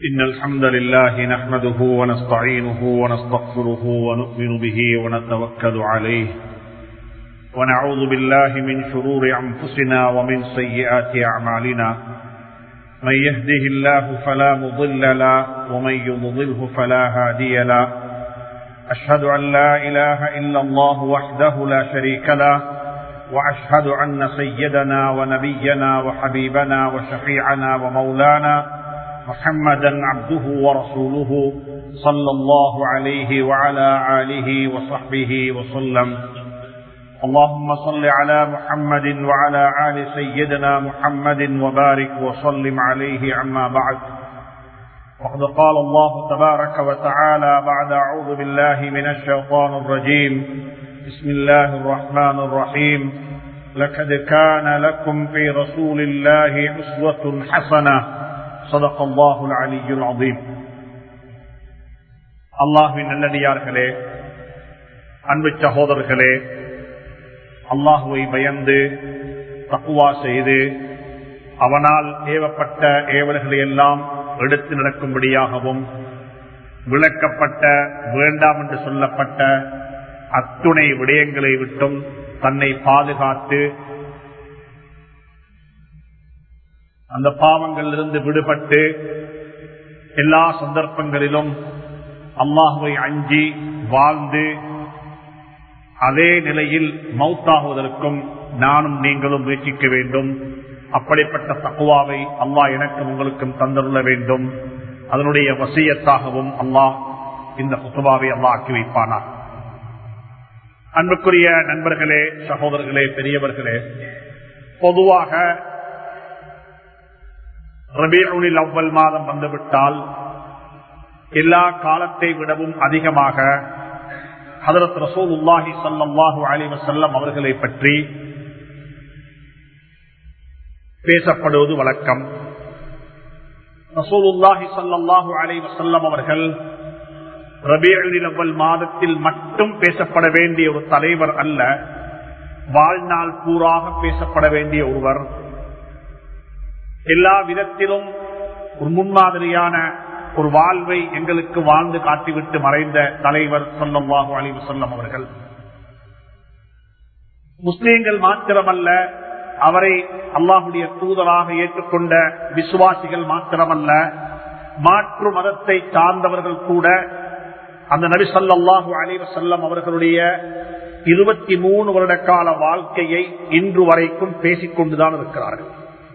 إن الحمد لله نحمده ونستعينه ونستغفره ونؤمن به ونتوكل عليه ونعوذ بالله من شرور أنفسنا ومن سيئات أعمالنا من يهده الله فلا مضل له ومن يضلله فلا هادي له أشهد أن لا إله إلا الله وحده لا شريك له وأشهد أن سيدنا ونبينا وحبيبنا وشفيعنا ومولانا محمدا عبده ورسوله صلى الله عليه وعلى آله وصحبه وسلم اللهم صل على محمد وعلى آل سيدنا محمد وبارك وسلم عليه عما بعد وقد قال الله تبارك وتعالى بعد أعوذ بالله من الشيطان الرجيم بسم الله الرحمن الرحيم لقد كان لكم في رسول الله أسوة حسنة صدق الله العلي العظيم அல்லாஹுவின் நல்லடியார்களே அன்பு சகோதரர்களே அல்லாஹுவை பயந்து தக்குவா செய்து அவனால் ஏவப்பட்ட ஏவல்களை எல்லாம் எடுத்து நடக்கும்படியாகவும் விளக்கப்பட்ட வேண்டாம் என்று சொல்லப்பட்ட அத்துணை விடயங்களை விட்டும் தன்னை பாதுகாத்து அந்த பாவங்களிலிருந்து விடுபட்டு எல்லா சந்தர்ப்பங்களிலும் அல்லாஹுவை அஞ்சி வாழ்ந்து அதே நிலையில் மௌத்தாகுவதற்கும் நானும் நீங்களும் முயற்சிக்க வேண்டும் அப்படிப்பட்ட தக்குவாவை அல்லாஹ் எனக்கும் உங்களுக்கும் தந்துள்ள வேண்டும் அதனுடைய வசியத்தாகவும் அல்லாஹ் இந்த குத்துபாவை அல்லாஹ் ஆக்கி வைப்பானார் அன்புக்குரிய நண்பர்களே சகோதரர்களே பெரியவர்களே பொதுவாக ரபீனில் அவ்வல் மாதம் வந்துவிட்டால் எல்லா காலத்தை விடவும் அதிகமாக ஹதரத் ரசூல் உல்லாஹி சல்லாஹூ அலி வசல்லம் அவர்களை பற்றி பேசப்படுவது வழக்கம் ரசூல் உல்லாஹி சல்லாஹூ அலி வசல்லம் அவர்கள் ரபீனில் அவ்வல் மாதத்தில் மட்டும் பேசப்பட வேண்டிய ஒரு தலைவர் அல்ல வாழ்நாள் பூராக பேசப்பட வேண்டிய ஒருவர் எல்லா விதத்திலும் ஒரு முன்மாதிரியான ஒரு வாழ்வை எங்களுக்கு வாழ்ந்து காட்டிவிட்டு மறைந்த தலைவர் சொல்லவாகு அழிவு சொல்லம் அவர்கள் முஸ்லீம்கள் மாத்திரமல்ல அவரை அல்லாஹுடைய தூதராக ஏற்றுக்கொண்ட விசுவாசிகள் மாத்திரமல்ல மாற்று மதத்தை சார்ந்தவர்கள் கூட அந்த நபி சொல்லாஹு அலிவ செல்லம் அவர்களுடைய இருபத்தி மூணு வருட கால வாழ்க்கையை இன்று வரைக்கும் பேசிக்கொண்டுதான் இருக்கிறார்கள்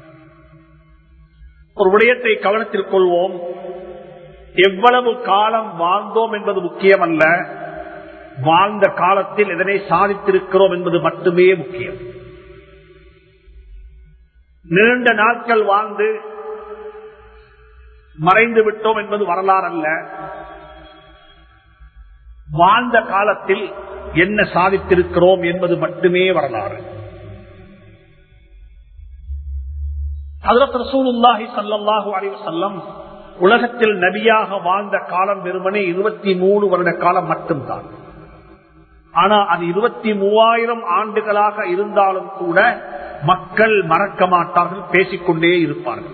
ஒரு விடயத்தை கவனத்தில் கொள்வோம் எவ்வளவு காலம் வாழ்ந்தோம் என்பது முக்கியமல்ல வாழ்ந்த காலத்தில் எதனை சாதித்திருக்கிறோம் என்பது மட்டுமே முக்கியம் நீண்ட நாட்கள் வாழ்ந்து மறைந்து விட்டோம் என்பது வரலாறு அல்ல வாழ்ந்த காலத்தில் என்ன சாதித்திருக்கிறோம் என்பது மட்டுமே வரலாறு உலகத்தில் நபியாக வாழ்ந்த காலம் வெறுமனே இருபத்தி மூணு வருட காலம் மட்டும்தான் ஆனா அது இருபத்தி மூவாயிரம் ஆண்டுகளாக இருந்தாலும் கூட மக்கள் மறக்க மாட்டார்கள் பேசிக்கொண்டே இருப்பார்கள்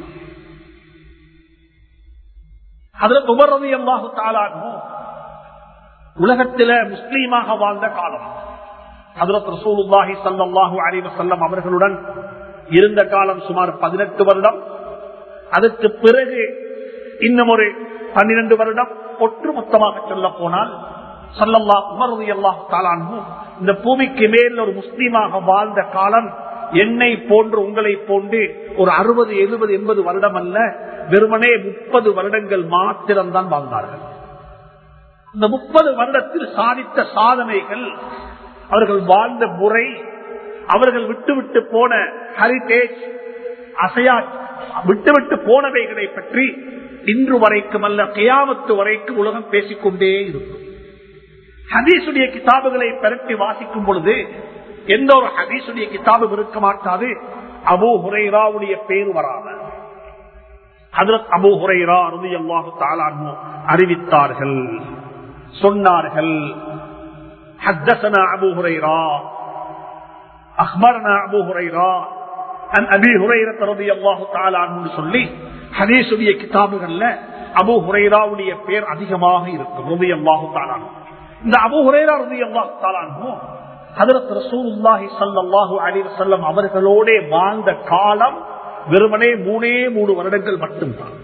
அதுல உபரதி அல்லாஹு தாளாகும் உலகத்தில முஸ்லீமாக வாழ்ந்த காலம் ஹதரத் ரசூலுல்லாஹி சல்லாஹூ அலிவசல்லம் அவர்களுடன் இருந்த காலம் சுமார் பதினெட்டு வருடம் அதற்கு பிறகு இன்னும் ஒரு பன்னிரண்டு வருடம் ஒட்டுமொத்தமாக சொல்ல போனால் சல்லல்லா உமரது அல்லாஹ் தாலானு இந்த பூமிக்கு மேல் ஒரு முஸ்லீமாக வாழ்ந்த காலம் என்னை போன்று உங்களை போன்று ஒரு அறுபது எழுபது எண்பது வருடம் அல்ல வெறுமனே முப்பது வருடங்கள் மாத்திரம்தான் வாழ்ந்தார்கள் இந்த முப்பது வருடத்தில் சாதித்த சாதனைகள் அவர்கள் வாழ்ந்த முறை அவர்கள் விட்டுவிட்டு போன ஹெரிடேஜ் அசையா விட்டுவிட்டு போனவைகளை பற்றி இன்று வரைக்கும் அல்ல கியாமத்து வரைக்கும் உலகம் பேசிக்கொண்டே இருக்கும் ஹதீசுடைய கிதாபுகளை பெருட்டி வாசிக்கும் பொழுது எந்த ஒரு ஹதீசுடைய கிதாபும் இருக்க மாட்டாது அபு ஹுரைராவுடைய பேர் வராத ஹதரத் அபு ஹுரைரா அருதி அல்லாஹு தாலானு அறிவித்தார்கள் சொன்னார்கள் حدثنا أبو هريرة أخبرنا أبو هريرة عن أبي هريرة رضي الله تعالى عنه சொல்லி ஹதீசுடைய கிதாபுகள்ல அபு ஹுரைராவுடைய பேர் அதிகமாக இருக்கும் ரவி அல்லாஹு தாலான் இந்த அபு ஹுரைரா ரவி அல்லாஹு தாலானோ ஹதரத் ரசூலுல்லாஹி ஸல்லல்லாஹு அலைஹி வஸல்லம் அவர்களோட வாழ்ந்த காலம் வெறுமனே மூணே மூணு வருடங்கள் மட்டும்தான்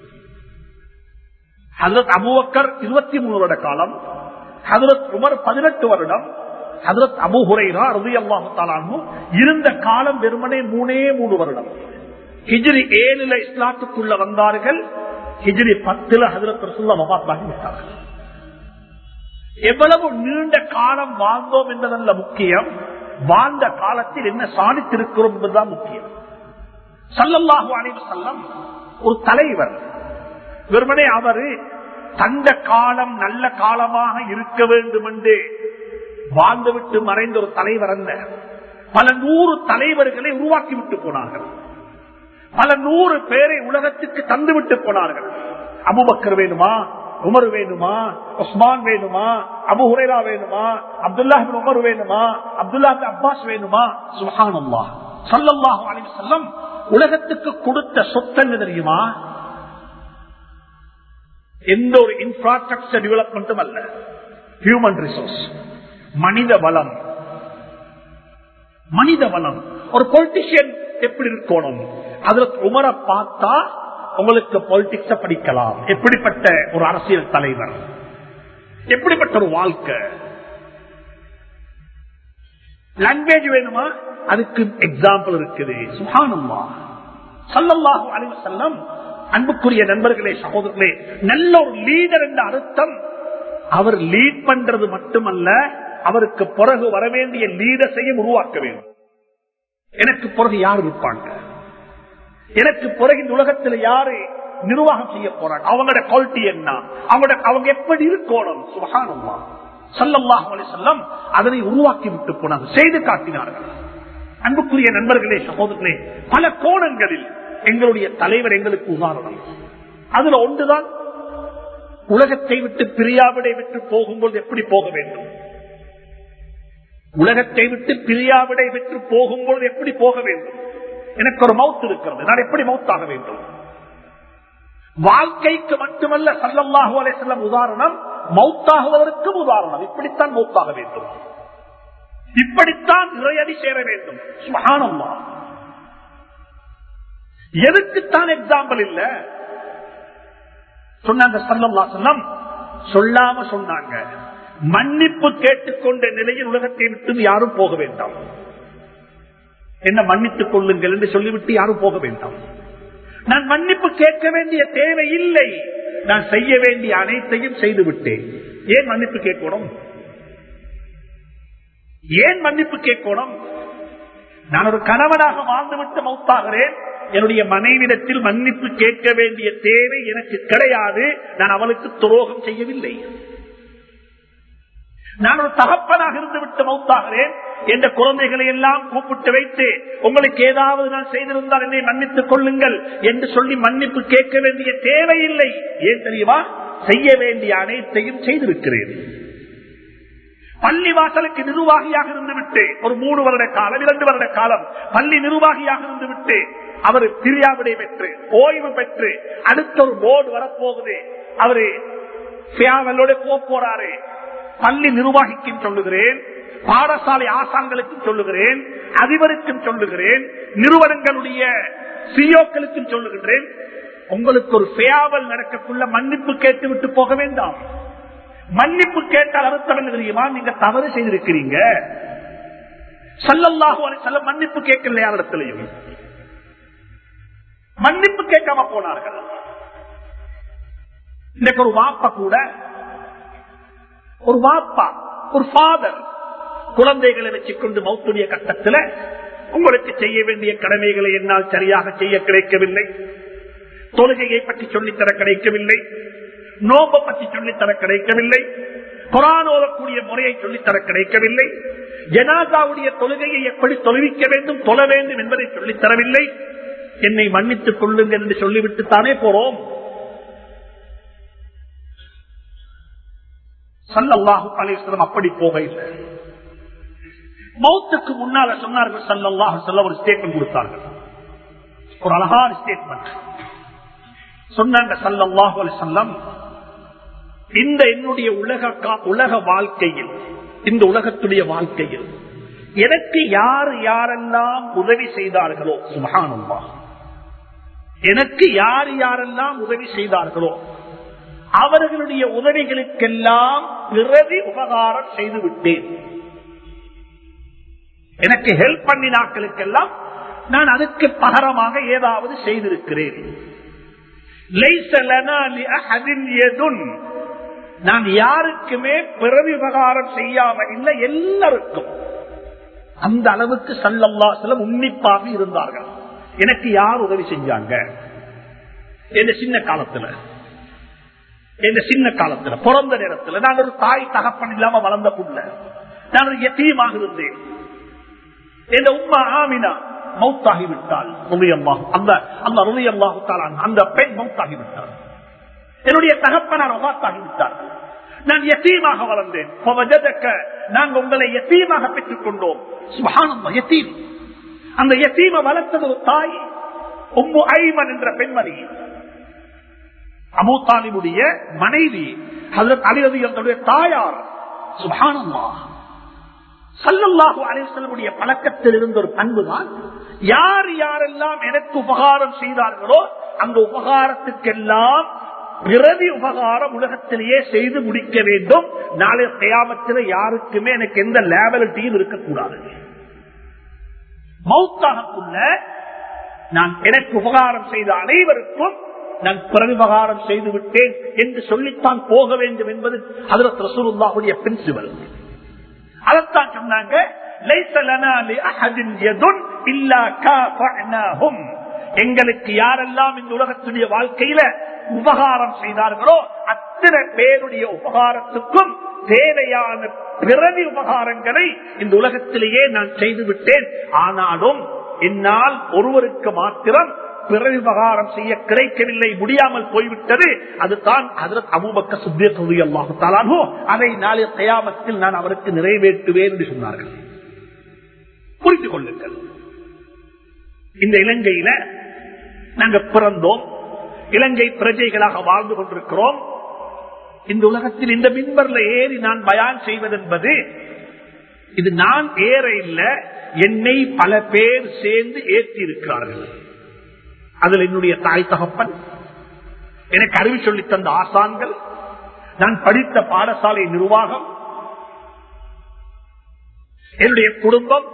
ஹதரத் அபுபக்கர் இருபத்தி மூணு வருட காலம் ஹதரத் உமர் பதினெட்டு வருடம் ஹதரத் அபு ஹுரைரா ரவி அல்லாஹு தாலானோ இருந்த காலம் வெறுமனே மூணே மூணு வருடம் ஹிஜ்ரி ஏழுல இஸ்லாத்துக்குள்ள வந்தார்கள் ஹிஜ்ரி பத்துல ஹதரத் ரசூல்லா வபாத்தாகி விட்டார்கள் எவ்வளவு நீண்ட காலம் வாழ்ந்தோம் என்பதல்ல முக்கியம் வாழ்ந்த காலத்தில் என்ன சாதித்திருக்கிறோம் என்பதுதான் முக்கியம் சல்லல்லாஹு அலைஹி வஸல்லம் ஒரு தலைவர் வெறுமனே அவரு தந்த காலம் நல்ல காலமாக இருக்க வேண்டும் என்று வாழ்ந்துவிட்டு மறைந்த ஒரு தலைவர் அல்ல பல நூறு தலைவர்களை உருவாக்கி விட்டு போனார்கள் பல நூறு பேரை உலகத்துக்கு தந்து விட்டு போனார்கள் அபுபக்கர் வேணுமா உமர் வேணுமா உஸ்மான் வேணுமா அபு ஹுரேரா வேணுமா அப்துல்லா உமர் வேணுமா அப்துல்லா அப்பாஸ் வேணுமா சுஹானல்லா சல்லல்லாஹு அலைஹி வஸல்லம் உலகத்துக்கு கொடுத்த சொத்து என்ன தெரியுமா எந்த ஒரு இன்ஃப்ராஸ்ட்ரக்சர் டெவலப்மெண்ட்டும் அல்ல ஹியூமன் ரிசோர்ஸ் மனித வளம் மனித வளம் ஒரு பொலிட்டிஷியன் எப்படி இருக்கணும் அதுல உமரை பார்த்தா உங்களுக்கு பொலிட்டிக்ஸ படிக்கலாம் எப்படிப்பட்ட ஒரு அரசியல் தலைவர் எப்படிப்பட்ட ஒரு வாழ்க்கை லாங்குவேஜ் வேணுமா அதுக்கு எக்ஸாம்பிள் இருக்குது சுகானம்மா சல்லல்லாஹு அலைஹி வஸல்லம் அன்புக்குரிய நண்பர்களே சகோதரர்களே நல்ல ஒரு லீடர் என்ற அர்த்தம் அவர் லீட் பண்றது மட்டுமல்ல அவருக்கு பிறகு வர வேண்டிய லீடர்ஸையும் உருவாக்க வேண்டும் எனக்கு பிறகு யார் இருப்பாங்க எனக்கு பிறகு இந்த உலகத்தில் யாரு நிர்வாகம் செய்ய போறாங்க அவங்களோட குவாலிட்டி என்ன அவங்களோட அவங்க எப்படி இருக்கணும் சுகானம்மா சல்லல்லாஹு அலைஹி வஸல்லம் அதனை உருவாக்கி விட்டு போனாங்க செய்து காட்டினார்கள் அன்புக்குரிய நண்பர்களே சகோதரர்களே பல கோணங்களில் எங்களுடைய தலைவர் எங்களுக்கு உதாரணம் அதுல ஒன்றுதான் உலகத்தை விட்டு பிரியாவிடை விட்டு போகும்போது எப்படி போக வேண்டும் உலகத்தை விட்டு பிரியாவிடை விட்டு போகும்போது எப்படி போக வேண்டும் எனக்கு ஒரு மவுத் இருக்கிறது நான் எப்படி மவுத்தாக வேண்டும் வாழ்க்கைக்கு மட்டுமல்ல சல்லல்லாஹு அலைஹி வஸல்லம் உதாரணம் மவுத்தாகுவதற்கும் உதாரணம் இப்படித்தான் மவுத்தாக வேண்டும் இப்படித்தான் இறையடி சேர வேண்டும் சுகானம்மா எதுக்குத்தான் எக்ஸாம்பிள் இல்ல சொன்னாங்க சல்லல்லா சொல்லம் சொல்லாம சொன்னாங்க மன்னிப்பு கேட்டுக்கொண்ட நிலையில் உலகத்தை விட்டு யாரும் போக வேண்டாம் என்ன மன்னித்துக் கொள்ளுங்கள் என்று சொல்லிவிட்டு யாரும் போக வேண்டாம் நான் மன்னிப்பு கேட்க வேண்டிய தேவை இல்லை நான் செய்ய வேண்டிய அனைத்தையும் செய்து விட்டேன் ஏன் மன்னிப்பு கேட்கணும் ஏன் மன்னிப்பு கேட்கணும் நான் ஒரு கணவனாக வாழ்ந்துவிட்டு மௌத்தாகிறேன் என்னுடைய மனைவிடத்தில் மன்னிப்பு கேட்க வேண்டிய தேவை எனக்கு கிடையாது நான் அவளுக்கு துரோகம் செய்யவில்லை நான் ஒரு தகப்பனாக இருந்து விட்டு மௌத்தாகிறேன் என்ற குழந்தைகளை எல்லாம் கூப்பிட்டு வைத்து உங்களுக்கு ஏதாவது நான் செய்திருந்தால் என்னை மன்னித்துக் கொள்ளுங்கள் என்று சொல்லி மன்னிப்பு கேட்க வேண்டிய தேவையில்லை ஏன் தெரியுமா செய்ய வேண்டிய அனைத்தையும் செய்திருக்கிறேன் பள்ளி வாசலுக்கு நிர்வாகியாக இருந்துவிட்டு ஒரு மூணு வருட காலம் இரண்டு வருட காலம் பள்ளி நிர்வாகியாக இருந்துவிட்டு அவர் பிரியாவிடை பெற்று ஓய்வு பெற்று அடுத்த ஒரு போர்டு வரப்போகுது அவரு போக போறாரு பள்ளி நிர்வாகிக்கும் சொல்லுகிறேன் பாடசாலை ஆசான்களுக்கும் சொல்லுகிறேன் அதிபருக்கும் சொல்லுகிறேன் நிறுவனங்களுடைய சிஓக்களுக்கும் சொல்லுகின்றேன் உங்களுக்கு ஒரு பேயாவல் நடக்கக்குள்ள மன்னிப்பு கேட்டு விட்டு போக வேண்டாம் மன்னிப்பு கேட்டால் அர்த்தம் என்ன தெரியுமா நீங்க தவறு செய்திருக்கிறீங்க சல்லல்லாஹு சொல்ல மன்னிப்பு கேட்கல யாரிடத்திலையும் மன்னிப்பு கேட்காம போனார்கள் இன்னைக்கு ஒரு வாப்பா கூட ஒரு வாப்பா ஒரு ஃபாதர் குழந்தைகளை வச்சுக்கொண்டு மௌத்துடைய கட்டத்தில் உங்களுக்கு செய்ய வேண்டிய கடமைகளை என்னால் சரியாக செய்ய கிடைக்கவில்லை தொழுகையை பற்றி சொல்லித்தர கிடைக்கவில்லை நோம்பை பற்றி சொல்லித்தர கிடைக்கவில்லை குரான் ஓதக்கூடிய முறையை சொல்லித்தர கிடைக்கவில்லை ஜனாதாவுடைய தொழுகையை எப்படி தொழுவிக்க வேண்டும் தொழ வேண்டும் என்பதை சொல்லித்தரவில்லை என்னை மன்னித்துக் கொள்ளுங்கள் என்று சொல்லிவிட்டு தானே போறோம் சல்லல்லாஹு அலிஸ்லம் அப்படி போக இல்லை மௌத்துக்கு முன்னால சொன்னார்கள் சல்லல்லாஹு சொல்ல ஒரு ஸ்டேட்மெண்ட் கொடுத்தார்கள் ஒரு அழகான ஸ்டேட்மெண்ட் சொன்னாங்க சல்லல்லாஹு அலைஹி வஸல்லம் இந்த என்னுடைய உலக கா- உலக வாழ்க்கையில் இந்த உலகத்துடைய வாழ்க்கையில் எனக்கு யார் யாரெல்லாம் உதவி செய்தார்களோ சுபஹானல்லா எனக்கு யார் யாரெல்லாம் உதவி செய்தார்களோ அவர்களுடைய உதவிகளுக்கெல்லாம் பிறவி உபகாரம் செய்து விட்டேன் எனக்கு ஹெல்ப் பண்ணினாக்களுக்கெல்லாம் நான் அதுக்கு பகரமாக ஏதாவது செய்திருக்கிறேன் லைஸ லனா லிஅஹதின் யதுன். நான் யாருக்குமே பிறவி உபகாரம் செய்யாம இல்லை எல்லாருக்கும் அந்த அளவுக்கு சல்லல்லா சில உன்னிப்பாக இருந்தார்கள் எனக்கு யார் உதவி செஞ்சாங்க இந்த சின்ன காலத்துல இந்த சின்ன காலத்துல பிறந்த நேரத்துல நான் ஒரு தாய் தகப்பன் இல்லாம வளர்ந்த புள்ள நான் ஒரு எத்தீமாக இருந்தேன் என் உம்மா ஆமினா மௌத்தாகி விட்டாள் ருலியல்லாஹு. அந்த அந்த ருலியல்லாஹு தஆலா அந்த பெண் மௌத்தாகி விட்டாள் என்னுடைய தகப்பனார் ஒகாத்தாகி விட்டார்கள் நான் எத்தீமாக வளர்ந்தேன் ஃபவஜதக, நாங்கள் உங்களை எத்தீமாக பெற்றுக் கொண்டோம் சுப்ஹானல்லாஹ், யத்தீம் அந்த எத்தீம வளர்த்தது ஒரு தாய் உம்மு ஐமன் என்ற பெண்மணி அபூ தாலிபுடைய மனைவி ஹஜரத் அலி ரலியல்லாஹுடைய தாயார் சுப்ஹானல்லாஹ் சல்லல்லாஹு அலிசல்லமுடைய பழக்கத்தில் இருந்த ஒரு பண்புதான் யார் யாரெல்லாம் எனக்கு உபகாரம் செய்தார்களோ அந்த உபகாரத்துக்கெல்லாம் பிறவி உபகாரம் உலகத்திலேயே செய்து முடிக்க வேண்டும் நாளை கயாமத்தில் யாருக்குமே எனக்கு எந்த லேபலிட்டியும் இருக்கக்கூடாது மௌத்தாகக்குள்ள நான் எனக்கு உபகாரம் செய்த அனைவருக்கும் நான் பிறவிபகாரம் செய்து விட்டேன் என்று சொல்லித்தான் போக வேண்டும் என்பது அதில் ரசூலுல்லாஹுடைய பிரின்சிபல் அதைத்தான் சொன்னாங்க "லைஸ லனா லி அஹதின் யதுன் இல்லா காஃபஅனாஹும்." எங்களுக்கு யாரெல்லாம் இந்த உலகத்துடைய வாழ்க்கையில உபகாரம் செய்தார்களோ அத்தனை பேருடைய உபகாரத்துக்கும் தேவையான பிறவி உபகாரங்களை இந்த உலகத்திலேயே நான் செய்து விட்டேன் ஆனாலும் என்னால் ஒருவருக்கு மாத்திரம் பிறவி உபகாரம் செய்ய கிடைக்கவில்லை முடியாமல் போய்விட்டது அதுதான் ஹதரத் அபூபக்க சுத்திய அல்லாஹு அதை நாளைய கயாமத்தில் நான் அவருக்கு நிறைவேற்றுவேன் என்று சொன்னார்கள் புரிந்து கொள்ளுங்கள் இந்த இலங்கையில நாங்க பிறந்தோம் இலங்கை பிரஜைகளாக வாழ்ந்து கொண்டிருக்கிறோம் இந்த உலகத்தில் இந்த மின்பர்ல ஏறி நான் பயான் செய்வதென்பது இது நான் ஏற இல்ல என்னை பல பேர் சேர்ந்து ஏற்றி இருக்கிறார்கள் அதில் என்னுடைய தாய் தகப்பன் எனக்கு அறிவு சொல்லித் தந்த ஆசான்கள் நான் படித்த பாடசாலை நிர்வாகம் என்னுடைய குடும்பம்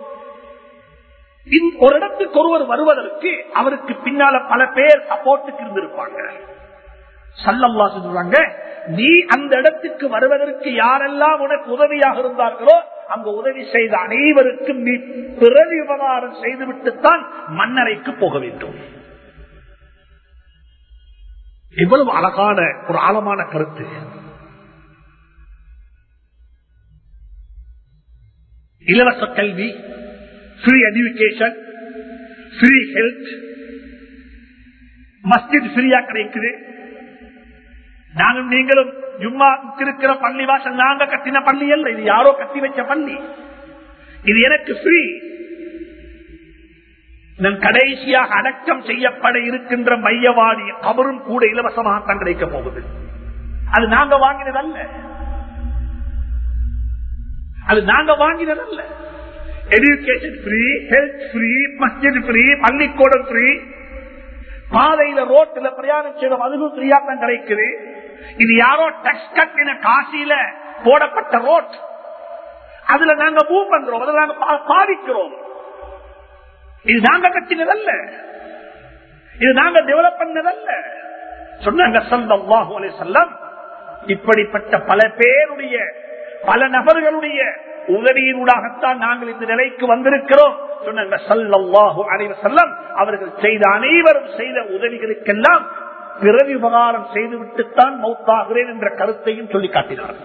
இந்த ஒரு இடத்துக்கு ஒருவர் வருவதற்கு அவருக்கு பின்னால பல பேர் சப்போர்ட்டுக்கு இருந்திருப்பாங்க சல்லல்லா சொல்றாங்க நீ அந்த இடத்துக்கு வருவதற்கு யாரெல்லாம் உனக்கு உதவியாக இருந்தார்களோ அங்க உதவி செய்த அனைவருக்கும் நீ பிறவி உபகாரம் செய்துவிட்டுத்தான் மன்னரைக்கு போக வேண்டும் எவ்வளவு அழகான ஒரு ஆழமான கருத்து இலவச கல்வி ஃப்ரீ எஜுகேஷன் ஃப்ரீ ஹெல்த் மஸ்ஜித் ஃப்ரீயா கிடைக்குது நானும் நீங்களும் ஜும்மாவுக்கு இருக்கிற பள்ளி வாசல் நாங்க கட்டின பள்ளி அல்ல இது யாரோ கட்டி வச்ச பள்ளி இது எனக்கு ஃப்ரீ நான் கடைசியாக அடக்கம் செய்யப்பட இருக்கின்ற மையவாடி கபரும் கூட இலவசமாகத்தான் கிடைக்க போகுது அது நாங்க வாங்கினதல்ல அது நாங்க வாங்கினதல்ல எஜுகேஷன் ஃப்ரீ ஹெல்த் ஃப்ரீ மஸ்ஜித் ஃப்ரீ பள்ளிக்கூடம் ஃப்ரீ பாதையில ரோட்ல பிரயாணம் செய்யறோம் அதுவும் ஃப்ரீயா தான் கிடைக்குது இது யாரோ டெக்ஸ் கட்டின காசியில போடப்பட்ட ரோட் அதுல நாங்க மூவ் பண்றோம் அதுல நாங்க பா- பாதிக்கிறோம் இது நாங்க கட்டினதல்ல இது நாங்க டெவலப் பண்ணதல்ல சொன்னாங்க ஸல்லல்லாஹு அலைஹி வஸல்லம் இப்படிப்பட்ட பல பேருடைய பல நபர்களுடைய உதவியினூடாகத்தான் நாங்கள் இந்த நிலைக்கு வந்திருக்கிறோம் சொன்னாங்க ஸல்லல்லாஹு அலைஹி வஸல்லம் அவர்கள் செய்த அனைவரும் செய்த உதவிகளுக்கெல்லாம் பிறவி உபகாரம் செய்துவிட்டுத்தான் மௌத்தாகிறேன் என்ற கருத்தையும் சொல்லி காட்டினார்கள்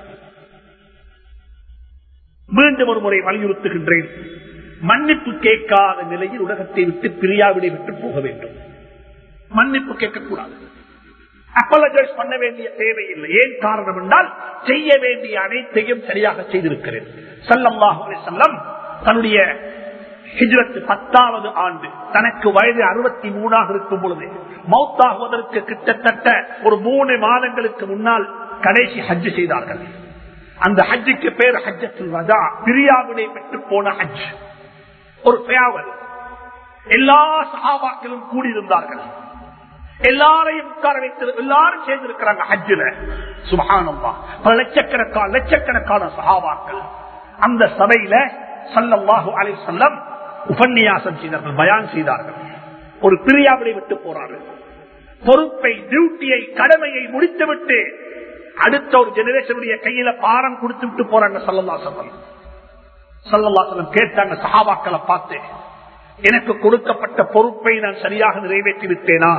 மீண்டும் ஒரு முறை வலியுறுத்துகின்றேன் மன்னிப்பு கேட்காத நிலையில் உலகத்தை விட்டு பிரியாவிடை விட்டு போக வேண்டும் மன்னிப்பு கேட்கக்கூடாது அப்பலஜைஸ் பண்ண வேண்டிய தேவையில்லை ஏன் காரணம் என்றால் செய்ய வேண்டிய அனைத்தையும் சரியாக செய்திருக்கிறேன் சல்லல்லாஹு அலைஹி வஸல்லம் தன்னுடைய ஹிஜ்ரத் பத்தாவது ஆண்டு தனக்கு வயது அறுபத்தி மூணாக இருக்கும் பொழுது மௌத்தாகுவதற்கு கிட்டத்தட்ட ஒரு மூணு மாதங்களுக்கு முன்னால் கடைசி ஹஜ் செய்தார்கள் அந்த ஹஜ்ஜுக்கு பேர் ஹஜ்ஜத்தில் ரஜா பிரியாவினை பெற்று போன ஹஜ் ஒரு பேவல் எல்லா சகாபாக்களும் கூடியிருந்தார்கள் எல்லாரையும் உட்கார வைத்து எல்லாரும் சேர்ந்திருக்கிறாங்க ஹஜ்ஜில சுபகானம்மா பல லட்சக்கணக்கான லட்சக்கணக்கான சகாபாக்கள் அந்த சபையில சல்லல்லாஹு அலை சொல்லம் உபன்யாசம் செய்தார்கள் பயான் செய்தார்கள் ஒரு பிரியாவினை விட்டு போறார்கள் பொறுப்பை டியூட்டியை கடமையை முடித்துவிட்டு அடுத்த ஒரு ஜெனரேஷனுடைய கையில பாரம் கொடுத்து விட்டு போறாங்க சல்லல்லா சொல்லம் சல்லல்லா சொல்லம் கேட்டாங்க சகாபாக்களை பார்த்து எனக்கு கொடுக்கப்பட்ட பொறுப்பை நான் சரியாக நிறைவேற்றி விட்டேனா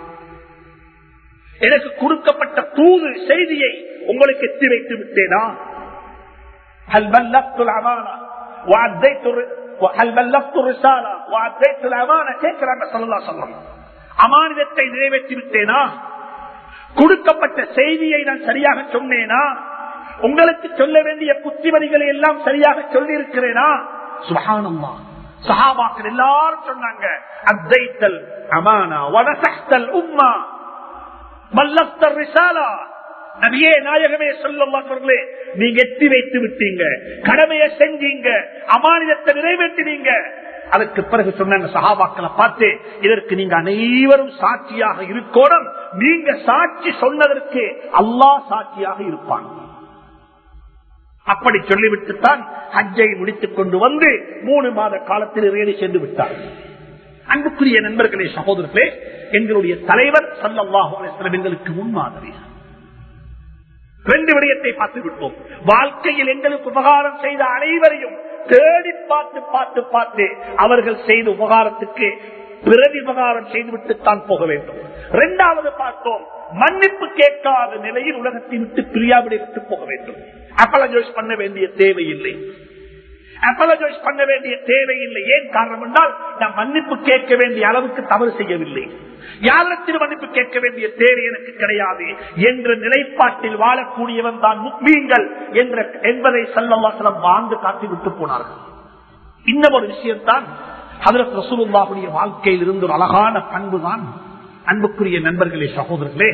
எனக்கு கொடுக்கப்பட்ட தூது செய்தியை உங்களுக்கு எத்தி வைத்து விட்டேனா هل بلغت الأمانة وأديت هل بلغت الرسالة وأديت الأمانة கேட்கிறாங்க சல்லா சொல்லம் அமானிதத்தை நிறைவேற்றி விட்டேனா கொடுக்கப்பட்ட செய்தியை நான் சரியாக சொன்னேனா உங்களுக்கு சொல்ல வேண்டிய புத்திமதிகளை எல்லாம் சரியாக சொல்லி இருக்கிறேனா சுகானம்மா சஹாபாக்கள் எல்லாரும் சொன்னாங்க அத்தைத்தல் அமானா வனசல் உம்மா மல்லத்தர் ரிசாலா நபியே நாயகமே சொல்லே நீங்க எத்தி வைத்து விட்டீங்க கடமையை செஞ்சீங்க அமானிதத்தை நிறைவேற்றினீங்க அதுக்கு பிறகு சொன்னாங்க சகாபாக்களை பார்த்து இதற்கு நீங்க அனைவரும் சாட்சியாக இருக்கோடும் நீங்க சாட்சி சொன்னதற்கு அல்லாஹ் சாட்சியாக இருப்பாங்க அப்படி சொல்லிவிட்டுத்தான் ஹஜ்ஜை முடித்துக் கொண்டு வந்து மூணு மாத காலத்தில் ரேடி சென்று விட்டார் அன்புக்குரிய நண்பர்களே சகோதரர்களே எங்களுடைய தலைவர் சல்லாஹூ அலிஸ்லம் எங்களுக்கு முன்மாதிரி ரெண்டு விடயத்தை பார்த்து விட்டோம் வாழ்க்கையில் எங்களுக்கு உபகாரம் செய்த அனைவரையும் தேடி பார்த்து பார்த்து பார்த்து அவர்கள் செய்த உபகாரத்துக்கு பிரதி உபகாரம் செய்துவிட்டுத்தான் போக வேண்டும் இரண்டாவது பார்த்தோம் மன்னிப்பு கேட்காத நிலையில் உலகத்தை விட்டு பிரியாவிடை விட்டு போக வேண்டும் அப்பலஜோஸ் பண்ண வேண்டிய தேவையில்லை அப்பலஜோஸ் பண்ண வேண்டிய தேவையில்லை ஏன் காரணம் என்றால் நான் மன்னிப்பு கேட்க வேண்டிய அளவுக்கு தவறு செய்யவில்லை யாரிடத்தில் மன்னிப்பு கேட்க வேண்டிய தேவை எனக்கு கிடையாது என்ற நிலைப்பாட்டில் வாழக்கூடியவன் தான் முக்மீன்கள் என்ற என்பதை சல்லவாசலம் வாழ்ந்து காட்டி விட்டு போனார்கள் இன்னும் ஒரு விஷயம்தான் ஹதரத் ரசூலுல்லாவுடைய வாழ்க்கையில் இருந்த ஒரு அழகான பண்பு தான் அன்புக்குரிய நண்பர்களே சகோதரர்களே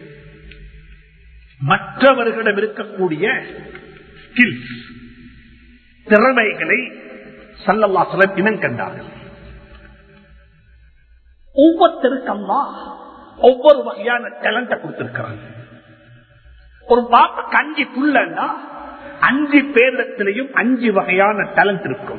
மற்றவர்களிடம் இருக்கக்கூடிய ஸ்கில்ஸ் திறமைகளை சல்லல்லாசலம் இனம் கண்டார்கள் ஒவ்வொருத்தருக்கம்மா ஒவ்வொரு வகையான டேலண்ட கொடுத்திருக்கிறாங்க ஒரு பாப்ப கஞ்சி புள்ளன்னா அஞ்சு பேரிடத்திலையும் அஞ்சு வகையான டேலண்ட் இருக்கும்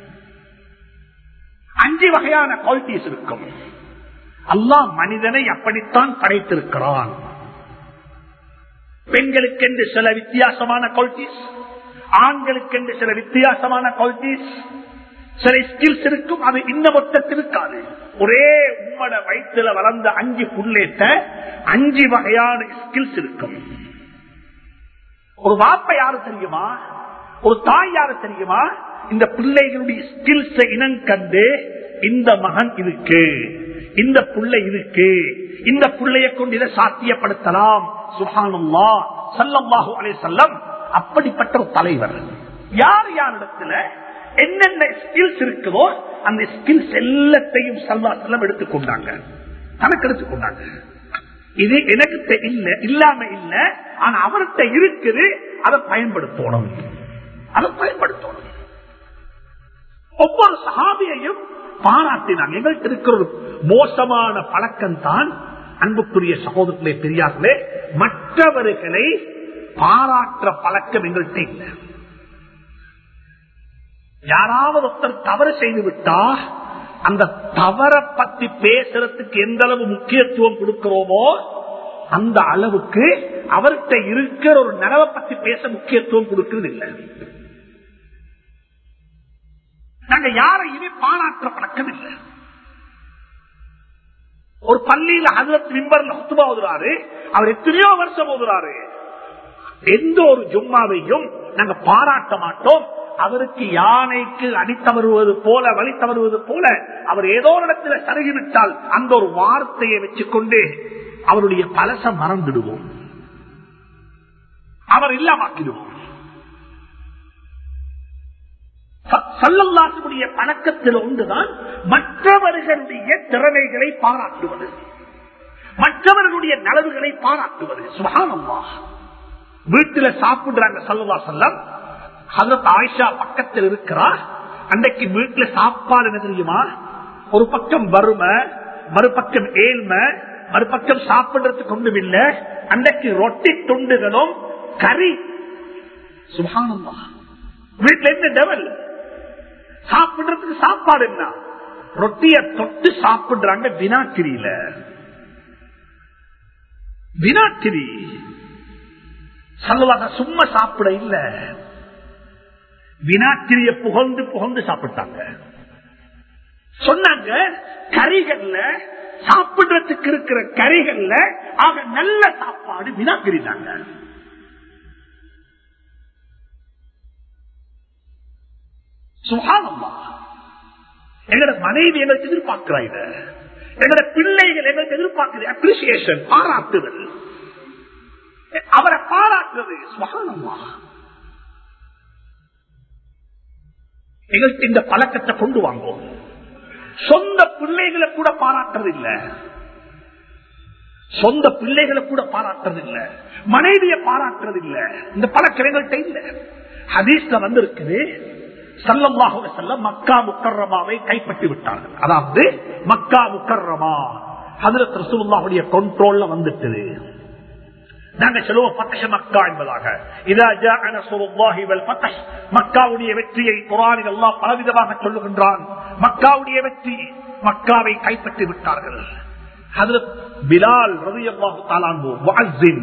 அஞ்சு வகையான குவாலிட்டிஸ் இருக்கும் அல்லாஹ் மனிதனை அப்படித்தான் படைத்திருக்கிறான் பெண்களுக்கென்று சில வித்தியாசமான குவாலிட்டிஸ் ஆண்களுக்கென்று சில வித்தியாசமான குவாலிட்டிஸ் சில ஸ்கில்ஸ் இருக்கும் அது இந்த மொத்தத்தில் இருக்காது ஒரே உம்மட வயிற்றுல வளர்ந்த அஞ்சு புள்ளேட்ட அஞ்சு வகையான ஸ்கில்ஸ் இருக்கும் ஒரு வாப்ப யாரு தெரியுமா ஒரு தாய் யாரு தெரியுமா இந்த பிள்ளைகளுடைய ஸ்கில்ஸை இனம் கண்டு இந்த மகன் இருக்கு இந்த புள்ளை இருக்கு இந்த புள்ளைய கொண்டு இதை சாத்தியப்படுத்தலாம் சுகானுல்லா சல்லம்மாஹு அலே செல்லம் அப்படிப்பட்ட ஒரு தலைவர் யார் யாரிடத்துல என்னென்ன ஸ்கில்ஸ் இருக்குதோ அந்த ஸ்கில்ஸ் எல்லாத்தையும் சல்லா செல்லம் எடுத்துக்கொண்டாங்க தனக்கு எடுத்துக்கொண்டாங்க இது எனக்கு இல்ல இல்லாம இல்ல ஆனா அவர்கிட்ட இருக்குது அதை பயன்படுத்தணும் அதை பயன்படுத்தணும் ஒவ்வொரு சகாபியையும் பாராட்டினாங்க எங்கள்கிட்ட இருக்கிற ஒரு மோசமான பழக்கம் தான் அன்புக்குரிய சகோதரர்களே பெரியார்களே மற்றவர்களை பாராற்ற பழக்கம் எங்கள்கிட்ட இல்லை யாராவது ஒருத்தர் தவறு செய்து விட்டா அந்த தவறை பத்தி பேசுறதுக்கு எந்த அளவு முக்கியத்துவம் கொடுக்கிறோமோ அந்த அளவுக்கு அவர்கிட்ட இருக்கிற ஒரு நனவை பத்தி பேச முக்கியத்துவம் கொடுக்கிறது இல்லை நாங்க யாரையுமே பாராற்ற பழக்கம் இல்லை ஒரு பள்ளியில ஹசரத் மிம்பர்ல சுத்துமா ஓதுறாரு அவர் எத்தனையோ வருஷம் ஓதுறாரு எந்த ஒரு ஜும்மாவையும் நாங்க பாராட்ட மாட்டோம் அவருக்கு யானைக்கு அடித்தவருவது போல வலித்தவருவது போல அவர் ஏதோ இடத்துல சருகிவிட்டால் அந்த ஒரு வார்த்தையை வச்சுக்கொண்டு அவருடைய பலச மறந்துடுவோம் அவர் இல்லாமக்கிடுவோம் சல்லல்லாசுடைய பழக்கத்தில் ஒன்றுதான் மற்றவர்களுடைய திறமைகளை பாராட்டுவது மற்றவர்களுடைய நலவுகளை பாராட்டுவது சுகானம்மா வீட்டுல சாப்பிடுறாங்க சல்லல்லா செல்லம் ஹசரத் ஆயிஷா பக்கத்தில் இருக்கிறா அன்றைக்கு வீட்டுல சாப்பாடு என்ன தெரியுமா ஒரு பக்கம் வறுமை மறுபக்கம் ஏழ்மை மறுபக்கம் சாப்பிடுறதுக்கு ஒன்றும் இல்ல அன்றைக்கு ரொட்டி துண்டுகளும் கறி சுகானம்மா வீட்டுல இருந்து டெவல் சாப்பிடுறதுக்கு சாப்பாடு என்ன ரொட்டிய தொட்டு சாப்பிடுறாங்க வினாக்கிரியில வினாக்கிரி சொல்லுவாங்க சும்மா சாப்பிட இல்ல வினாக்கிரிய புகழ்ந்து புகழ்ந்து சாப்பிட்டாங்க சொன்னாங்க கறிகள்ல சாப்பிடுறதுக்கு இருக்கிற கறிகள்ல ஆக நல்ல சாப்பாடு வினாக்கிரி தாங்க சுகானம்மா எங்கட மனைவி எங்களுக்கு எதிர்பார்க்கிறா இத எங்கட பிள்ளைகள் எங்களுக்கு எதிர்பார்க்கிறது அப்ரிசியேஷன் பாராட்டுதல் அவரை பாராட்டுறது சுகானம்மா எங்களுக்கு இந்த பழக்கத்தை கொண்டு வாங்குவோம் சொந்த பிள்ளைகளை கூட பாராட்டுறது இல்ல சொந்த பிள்ளைகளை கூட பாராட்டுறது இல்ல மனைவிய பாராட்டுறது இல்ல இந்த பழக்கம் எங்கள்கிட்ட இல்ல ஹதீஸ்ல வந்து இருக்குது சல்லல்லாஹு செல்ல மக்கா முக்கர்ரமாவை கைப்பற்றி விட்டார்கள் அதாவது மக்கா முக்கர்ரமா ஹதரத் ரசூலுல்லாஹுடைய கண்ட்ரோல்ல வந்துட்டது நாங்க சொல்லுவோம் பத்தஷ மக்கா என்பதாக இதா ஜாஅ நஸ்ருல்லாஹி வல் ஃபத்ஹ் மக்காவுடைய வெற்றியை குர்ஆனில் அல்லாஹ் பலவிதமாக சொல்லுகின்றான் மக்காவுடைய வெற்றி மக்காவை கைப்பற்றி விட்டார்கள் ஹஜரத் பிலால் ரலியல்லாஹு தஆலா அன்ஹு முஅஸ்ஸின்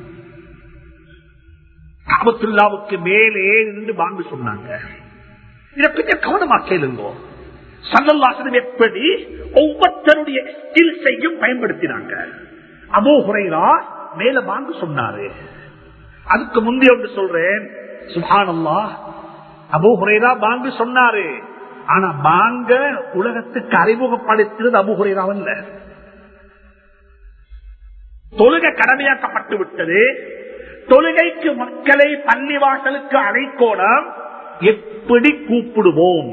காபத்துல்லாவுக்கு மேலே நின்று வாங்க சொன்னாங்க இதை கொஞ்சம் கவனமா கேளுங்க சல்லல்லாசனம் எப்படி ஒவ்வொருத்தருடைய ஸ்கில்ஸையும் பயன்படுத்தினாங்க அபோ ஹுரைரா மேல வாங்க சொன்னாரு அதுக்கு முந்தைய ஒன்று சொல்றேன் சுஹானல்லா அபோ ஹுரைரா வாங்க சொன்னாரு ஆனா வாங்க உலகத்துக்கு அறிமுகப்படுத்தினது அபு ஹுரைராவல்ல தொழுகை கடமையாக்கப்பட்டு விட்டது தொழுகைக்கு மக்களை பள்ளிவாசலுக்கு அழைக்கோடம் எப்படி கூப்பிடுவோம்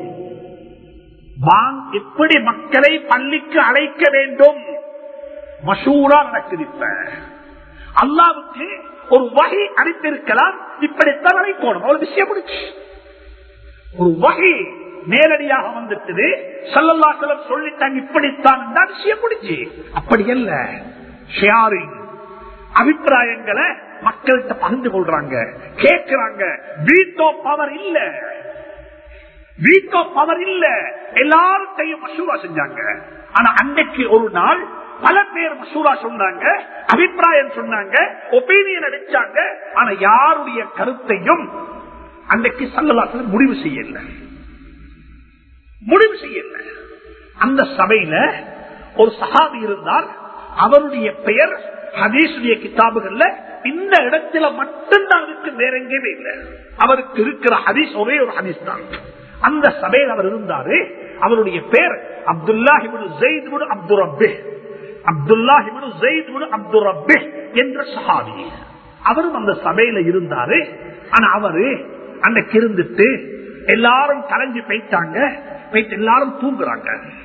எப்படி மக்களை பள்ளிக்கு அழைக்க வேண்டும் மசூரா நடக்குது இப்ப அல்லாவுக்கு ஒரு வகை அளித்திருக்கலாம் இப்படித்தான் அழைக்கணும் ஒரு விஷயம் முடிச்சு ஒரு வகை நேரடியாக வந்துட்டது சல்லல்லாசலம் சொல்லிட்டாங்க இப்படித்தான் தான் விஷயம் முடிச்சு அப்படி அல்ல ஷேரிங் அபிப்பிராயங்களை மக்கள்கிட்ட பகிர்ந்து கொள்றாங்க கேட்கிறாங்க வீட்டோ பவர் இல்ல வீட்டோ பவர் இல்ல எல்லார்ட்டையும் மசூரா செஞ்சாங்க ஆனா அன்னைக்கு ஒரு நாள் பல பேர் மசூரா சொன்னாங்க அபிப்பிராயம் சொன்னாங்க ஒப்பீனியன் அடிச்சாங்க ஆனா யாருடைய கருத்தையும் அன்றைக்கு சல்லலாசல முடிவு செய்யல முடிவு செய்யல அந்த சபையில ஒரு சகாபி இருந்தால் அவருடைய பெயர் ஹதீசுடைய கிதாபுகள்ல இந்த இடத்துல மட்டும்தான் இருக்கு வேற எங்கேயுமே இல்லை அவருக்கு இருக்கிற ஹதீஸ் ஒரே ஒரு ஹதீஸ் தான் அந்த சபையில் அவர் இருந்தாரு அவருடைய பேர் அப்துல்லாஹிபுல் ஜெயித் அப்துல் ரபே அப்துல்லாஹிபுல் ஜெயித் அப்துல் ரபே என்ற சஹாபி அவரும் அந்த சபையில இருந்தாரு ஆனா அவரு அன்னைக்கு இருந்துட்டு எல்லாரும் கலைஞ்சு போயிட்டாங்க போயிட்டு எல்லாரும் தூங்குறாங்க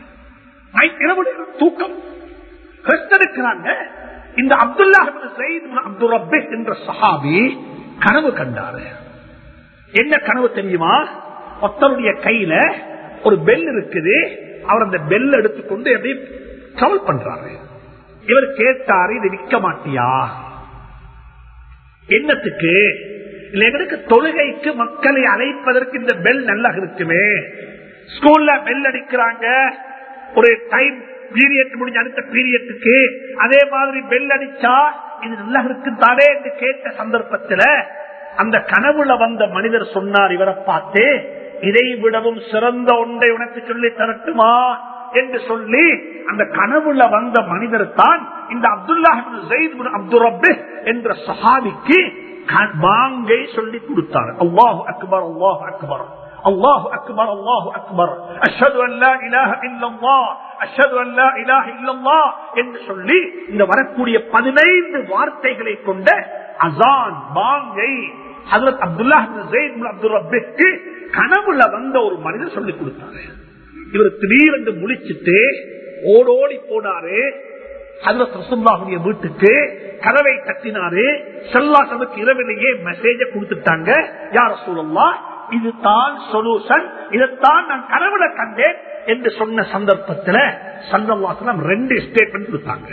தூக்கம் எடுக்கிறாங்க இந்த அப்துல்லா அப்துல் ரபே என்ற சஹாபி கனவு கண்டாரு என்ன கனவு தெரியுமா ஒருத்தருடைய கையில ஒரு பெல் இருக்குது அவர் அந்த பெல் எடுத்துக்கொண்டு அப்படியே டிராவல் பண்றாரு இவர் கேட்டாரு இது விற்க மாட்டியா என்னத்துக்கு எங்களுக்கு தொழுகைக்கு மக்களை அழைப்பதற்கு இந்த பெல் நல்லா இருக்குமே ஸ்கூல்ல பெல் அடிக்கிறாங்க ஒரு டைம் பீரியட் முடிஞ்ச அடுத்த பீரியட்டுக்கு அதே மாதிரி பெல் அடிச்சா இது நல்லா இருக்கு தானே என்று கேட்ட சந்தர்ப்பத்துல அந்த கனவுல வந்த மனிதர் சொன்னார் இவரை பார்த்து இதை விடவும் சிறந்த ஒன்றை உனக்கு சொல்லி தரட்டுமா என்று சொல்லி அந்த கனவுல வந்த மனிதர் தான் இந்த அப்துல்லா அப்துல் ரபே என்ற சஹாபிக்கு வாங்கை சொல்லி கொடுத்தார் அல்லாஹு அக்பர் அல்லாஹு அக்பர் அல்லாஹு அக்பர் அல்லாஹு அக்பர் அஷது அல்லா இலாஹ இல்லல்லா அஷது அல்லா இலாஹ இல்லல்லா என்று சொல்லி இந்த வரக்கூடிய பதினைந்து வார்த்தைகளை கொண்ட அசான் பாங்கை ஹசரத் அப்துல்லா அப்துல் ரப்பிற்கு கனவுல வந்த ஒரு மனிதர் சொல்லிக் கொடுத்தாரு இவர் திடீரென்று முழிச்சிட்டு ஓடோடி போனாரு அதுல ரசுல்லாவுடைய வீட்டுக்கு கதவை தட்டினாரு செல்லாசனுக்கு இரவிலேயே மெசேஜ கொடுத்துட்டாங்க யார சொல்லலாம் இதுதான் சொல்யூஷன் இதைத்தான் நான் கனவுல கண்டேன் என்று சொன்ன சந்தர்ப்பத்தில் சந்தர்வாசனம் ரெண்டு ஸ்டேட்மெண்ட் கொடுத்தாங்க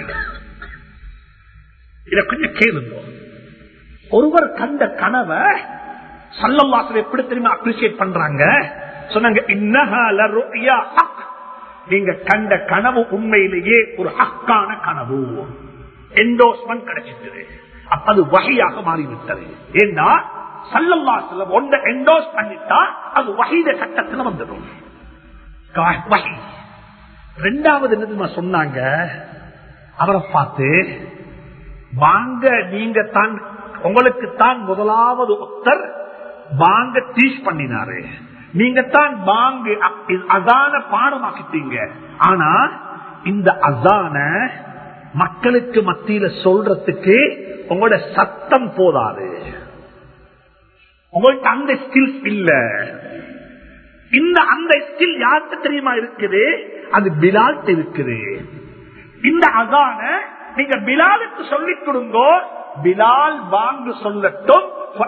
இதை கொஞ்சம் கேளுங்க ஒருவர் கண்ட கனவை சல்லல்லாசன் எப்படி தெரியுமா அப்ரிசியேட் பண்றாங்க சொன்னாங்க இன்னஹால ருயா ஹக் நீங்க கண்ட கனவு உண்மையிலேயே ஒரு ஹக்கான கனவு என்டோஸ்மெண்ட் கிடைச்சிட்டது அப்ப அது வகையாக மாறிவிட்டது ஏன்னா சல்லல்லா செல்லம் ஒன்றை என்டோஸ் பண்ணிட்டா அது வகைத சட்டத்தில் வந்துடும் வகை ரெண்டாவது என்ன சொன்னாங்க அவரை பார்த்து வாங்க நீங்க தான் உங்களுக்கு தான் முதலாவது ஒத்தர் வாங்க டீச் பண்ணினாரு நீங்க தான் வாங்கு அதான பாடமாக்கிட்டீங்க ஆனா இந்த அசான மக்களுக்கு மத்தியில சொல்றதுக்கு உங்களோட சத்தம் போதாது உங்கள்கிட்ட அந்த ஸ்கில்ஸ் இல்ல இந்த அந்த ஸ்கில் யாருக்கு தெரியுமா இருக்குது அது பிலால்ட் இருக்குது இந்த அதான நீங்க பிலாலுக்கு சொல்லிக் கொடுங்கோ பிலால் வாங்கு சொல்லட்டும்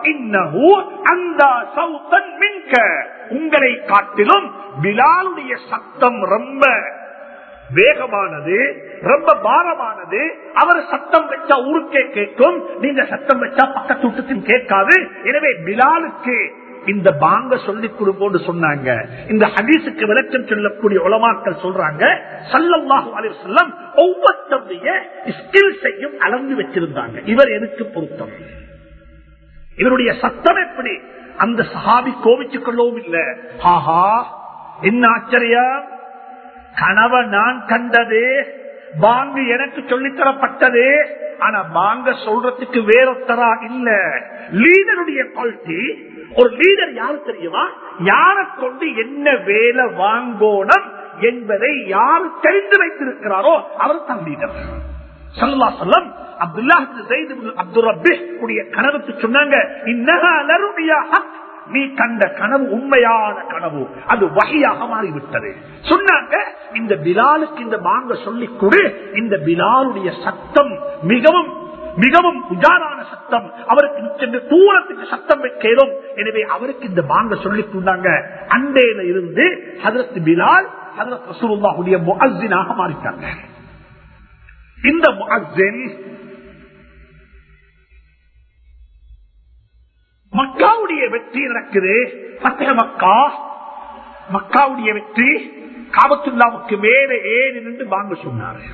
உங்களை காட்டிலும் பிலாலுடைய சத்தம் ரொம்ப வேகமானது ரொம்ப பாரமானது அவர் சத்தம் வச்சா ஊருக்கே கேட்கும் நீங்க சத்தம் வச்சா பக்கத்து வீட்டுக்கும் கேட்காது எனவே பிலாலுக்கு இந்த பாங்க சொல்லிக் கொடுங்கன்னு சொன்னாங்க இந்த ஹதீஸுக்கு விளக்கம் சொல்லக்கூடிய உலமாக்கள் சொல்றாங்க சல்லல்லாஹு அலைஹி வஸல்லம் ஒவ்வொருத்தருடைய ஸ்கில்ஸையும் அளந்து வச்சிருந்தாங்க இவர் எதுக்கு பொருத்தம் இவருடைய சத்தம் எப்படி அந்த சஹாபி கோவிச்சுக் கொள்ளவும் இல்லை ஆஹா என்ன ஆச்சரியம் கனவை நான் கண்டது பாங்கு எனக்கு சொல்லித்தரப்பட்டது ஆனா பாங்க சொல்றதுக்கு வேறொத்தரா இல்ல லீடருடைய குவாலிட்டி ஒரு லீடர் யாரு தெரியுமா யாரை கொண்டு என்ன வேலை வாங்கோணும் என்பதை யாரு தெரிந்து வைத்திருக்கிறாரோ அவர் தான் லீடர் சல்லா சொல்லம் அப்துல்லா அப்துல் ரபி கனவுக்கு சொன்னாங்க நீ கண்ட கனவு உண்மையான கனவு அது வகையாக மாறிவிட்டது சொன்னாங்க இந்த பிலாலுக்கு இந்த மாங்க சொல்லிக் கொடு இந்த பிலாலுடைய சத்தம் மிகவும் மிகவும் உஜாரான சத்தம் அவருக்கு சென்று தூரத்துக்கு சத்தம் வைக்கிறோம் எனவே அவருக்கு இந்த மாங்க சொல்லிக் கொண்டாங்க அண்டையில இருந்து ஹதரத் பிலால் ஹதரத் ரசூலுல்லாஹுடைய முஅஸ்ஸினாக மாறிட்டாங்க இந்த முஅஸ்ஸின் மக்காவுடைய வெற்றி நடக்குது பத்தக மக்கா மக்காவுடைய வெற்றி காபத்துல்லாவுக்கு மேலே ஏறி நின்று வாங்க சொன்னாரு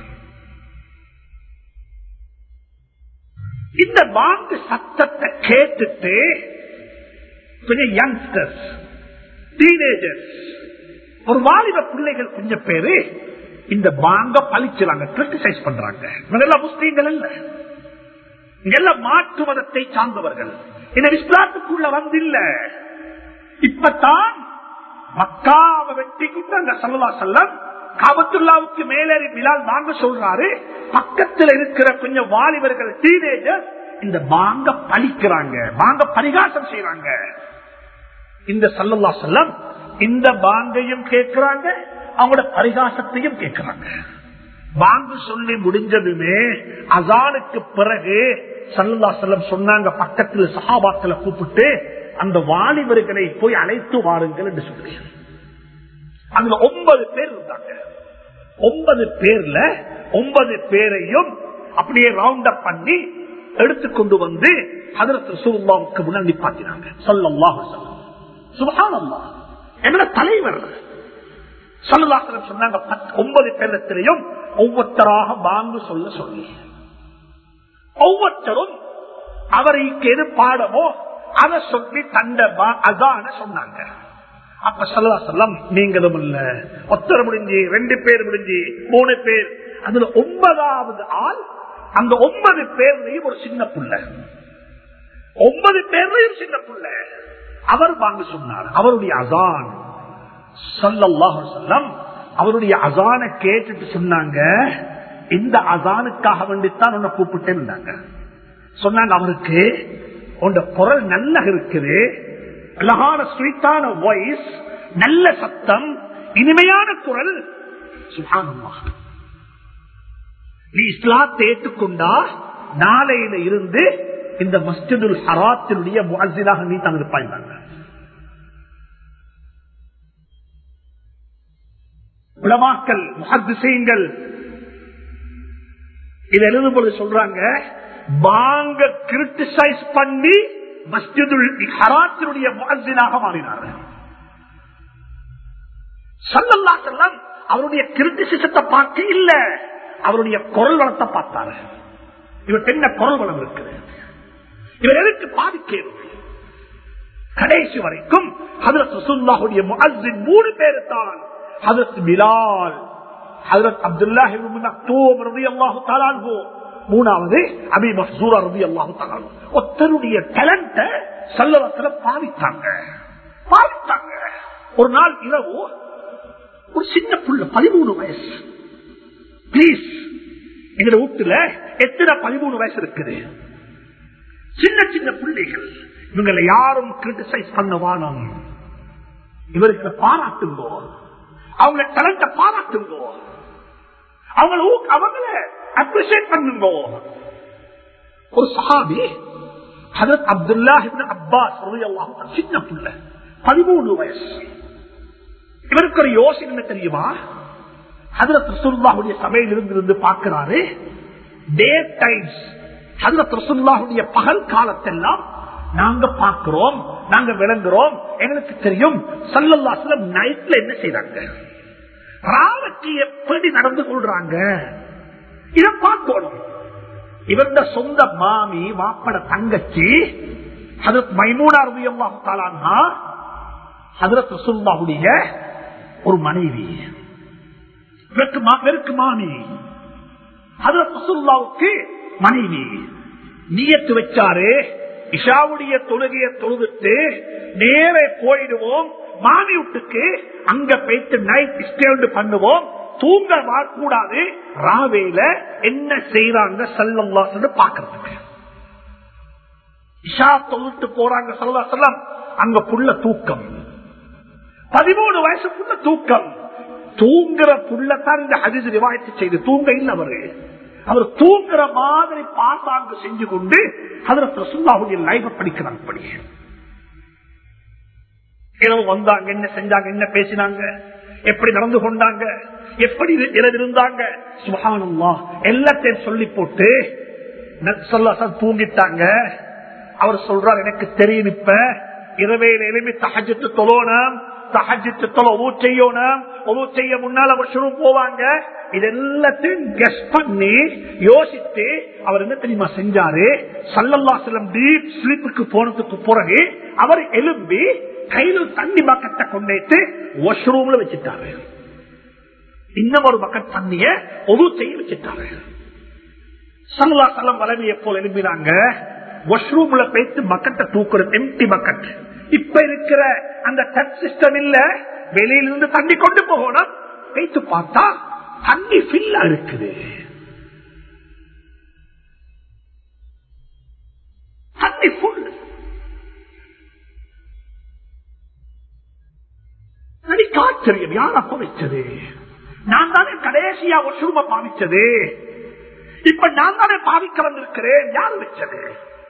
இந்த வாங்கு சத்தத்தை கேட்டுட்டு கொஞ்சம் யங்ஸ்டர்ஸ் டீனேஜர்ஸ் ஒரு வாலிப பிள்ளைகள் கொஞ்சம் பேரு இந்த பாங்க பழிச்சுறாங்க கிரிட்டிசைஸ் பண்றாங்க இவங்கெல்லாம் முஸ்லீம்கள் இல்ல இங்கெல்லாம் மாற்று மதத்தை சார்ந்தவர்கள் இந்த இஸ்லாத்துக்குள்ள வந்தில்ல இப்பதான் மக்காவை வெட்டி கொண்டு சல்லா செல்லம் காபத்துல்லாவுக்கு மேலேறி பிலால் வாங்க சொல்றாரு பக்கத்தில் இருக்கிற கொஞ்சம் வாலிபர்கள் டீனேஜர் இந்த வாங்க பழிக்கிறாங்க வாங்க பரிகாசம் செய்யறாங்க இந்த சல்லல்லா செல்லம் இந்த பாங்கையும் கேட்கிறாங்க அவங்களோட பரிகாசத்தையும் கேட்கிறாங்க வாங்கு சொல்லி முடிஞ்சதுமே அசானுக்கு பிறகு சல்லா செல்லம் சொன்னாங்க பக்கத்தில் சகாபாக்களை கூப்பிட்டு அந்த வாலிபர்களை போய் அழைத்து வாருங்கள் என்று சொல்றேன் அதுல ஒன்பது பேர் இருந்தாங்க ஒன்பது பேர்ல ஒன்பது பேரையும் அப்படியே ரவுண்ட் அப் பண்ணி எடுத்துக்கொண்டு வந்து அதற்கு சுல்லாவுக்கு முன்னாடி பாத்தினாங்க சொல்லல்லாஹ் சுபகானம்மா என்ன தலைவர் சொல்லலாசனம் சொன்னாங்க ஒன்பது பேரத்திலையும் ஒவ்வொருத்தராக வாங்கு சொல்ல சொல்லி ஒவ்வொருத்தரும் அவருக்கு எது பாடமோ அதை சொல்லி தண்ட அதான சொன்னாங்க அப்ப சொல்லா சொல்லம் நீங்களும் இல்ல ஒத்தரை முடிஞ்சு ரெண்டு பேர் முடிஞ்சு மூணு பேர் அதுல ஒன்பதாவது ஆள் அந்த ஒன்பது பேர்லையும் ஒரு சின்ன புள்ள ஒன்பது பேர்லையும் சின்ன புள்ள அவர் வாங்க சொன்னார் அவருடைய அசான் சொல்லல்லாஹு சொல்லம் அவருடைய அசான கேட்டுட்டு சொன்னாங்க இந்த அசானுக்காக வேண்டித்தான் உன்னை கூப்பிட்டே இருந்தாங்க சொன்னாங்க அவருக்கு உன் குரல் நல்லா இருக்குது அழகான ஸ்வீட்டான வாய்ஸ் நல்ல சத்தம் இனிமையான குரல் சுபானமாக நீ இஸ்லாத்தை ஏற்றுக்கொண்டா நாளையில இருந்து இந்த மஸ்ஜிதுல் ஹராத்தினுடைய முஅஸ்ஸினாக நீ தங்க பாய்ந்தாங்க உலமாக்கல் முஹத்திசீன்கள் இது எழுதும் பொழுது சொல்றாங்க வாங்க கிரிட்டிசைஸ் பண்ணி மஸ்ஜிதுல் ஹராத்தினுடைய முஅஸ்ஸினாக மாறினார்கள் சல்லல்லா செல்லம் அவருடைய கிரிட்டிசிசத்தை பார்க்க இல்ல அவருடைய குரல் வளத்தை பார்த்தாரு இவர் என்ன குரல் வளம் இருக்குது இவர் எதற்கு பாதிக்கிறது கடைசி வரைக்கும் ஹதரத் ரசூல்லாவுடைய முஅஸ்ஸின் மூணு பேரு தான் ஹதரத் பிலால் ஹதரத் அப்துல்லாஹி இப்னு மக்தூம் ரலியல்லாஹு தஆலா அன்ஹு மூணாவது அபி மஹ்சூரா ரலியல்லாஹு தஆலா அன்ஹு. ஒருத்தருடைய டேலண்ட சல்லவத்துல பாவித்தாங்க பாவித்தாங்க ஒரு நாள் இரவு ஒரு சின்ன புள்ள பதிமூணு வயசு பிளீஸ் எங்க வீட்டுல எத்தனை பதிமூணு வயசு இருக்குது சின்ன சின்ன பிள்ளைகள் இவங்களை யாரும் கிரிட்டிசைஸ் பண்ண வானம் இவர்களை பாராட்டுங்கோ அவங்க டேலண்ட பாராட்டுங்கோ அவங்கள ஊக்க- அவங்கள அப்ரிசியேட் பண்ணுங்கோ ஒரு சஹாபி ஹதரத் அப்துல்லா இப்னு அப்பாஸ் ரலியல்லாஹு அன்ஹு சின்ன புள்ள பதிமூணு வயசு இவருக்கு ஒரு யோசனை என்ன தெரியுமா ஹதரத் ரசூல்லாவுடைய சபையில் இருந்து இருந்து பார்க்கிறாரு டே டைம்ஸ் ஹதரத் ரசூல்லாவுடைய பகல் காலத்தெல்லாம் நாங்க பார்க்கிறோம் நாங்க விளங்குறோம் எங்களுக்கு தெரியும் சல்லல்லாஸ்லம் நைட்ல என்ன செய்றாங்க ராவுக்கு எப்படி நடந்து கொள்றாங்க இத பார்க்கணும் இவருடைய சொந்த மாமி மாப்பட தங்கச்சி ஹதரத் மைமூனா ரலியல்லாஹு தஆலா அன்ஹா ஹதரத் ரசூலுல்லாஹுடைய ஒரு மனைவி இவருக்கு மா- இவருக்கு மாமி ஹதரத் ரசூலுல்லாவுக்கு மனைவி நியத்து வச்சாரு இஷாவுடைய தொழுகையை தொழுதுட்டு நேரே போயிடுவோம் மாமி வீட்டுக்கு அங்க போயிட்டு நைட் ஸ்டே பண்ணுவோம் தூங்க வரக்கூடாது ராவேல என்ன செய்யறாங்க சல்லல்லாஹு பாக்குறதுக்கு இஷா தொழுட்டு போறாங்க சல்லா செல்லம் அங்க புள்ள தூக்கம் பதிமூணு வயசுக்குள்ள தூக்கம் தூங்குற புள்ளத்தான் இந்த ஹதீஸ் ரிவாயத்து செய்து தூங்க இல்லை அவரு அவர் தூங்குற மாதிரி பாசாங்கு செஞ்சு கொண்டு அதுல ரசுல்லாவுடைய லைஃப படிக்கிறாங்க படி இரவு வந்தாங்க என்ன செஞ்சாங்க என்ன பேசினாங்க எப்படி நடந்து கொண்டாங்க எப்படி இரு- இரவு இருந்தாங்க சுபஹானல்லாஹ் எல்லாத்தையும் சொல்லி போட்டு ந- சொல்ல சொல்ல தூங்கிட்டாங்க அவர் சொல்றார் எனக்கு தெரியும் இப்ப இரவையில் எழுப்பி தகஜத்து தொழணும் தகஜத்து தொலை ஒவ்வொரு செய்யணும் ஒவ்வொரு செய்ய முன்னால வருஷம் போவாங்க இது எல்லாத்தையும் கெஸ் பண்ணி யோசித்து அவர் என்ன தெரியுமா செஞ்சாரு சல்லல்லா செல்லம் டீப் ஸ்லீப்புக்கு போனதுக்கு பிறகு அவர் எழும்பி கையில தண்ணி பக்கத்தை கொண்டேட்டு வாஷ்ரூம்ல வச்சுட்டாரு இன்னும் ஒரு பக்கெட் தண்ணிய ஒது செய்ய வச்சுட்டாரு சல்லா சல்லம் வளமையை போல எழுப்பினாங்க வாஷ்ரூம்ல போயிட்டு பக்கெட்டை தூக்குறது எம்டி பக்கெட் இப்ப இருக்கிற அந்த டச் சிஸ்டம் இல்ல வெளியிலிருந்து தண்ணி கொண்டு போகணும் போயிட்டு பார்த்தா தண்ணி ஃபில்லா இருக்குது தண்ணி ஃபுல் எனக்கு ஆச்சரியம் யார் அப்ப வச்சது நான் தானே கடைசியா ஒற்றுமை பாவிச்சது இப்ப நான் தானே பாவிக்க வந்திருக்கிறேன் யார் வச்சது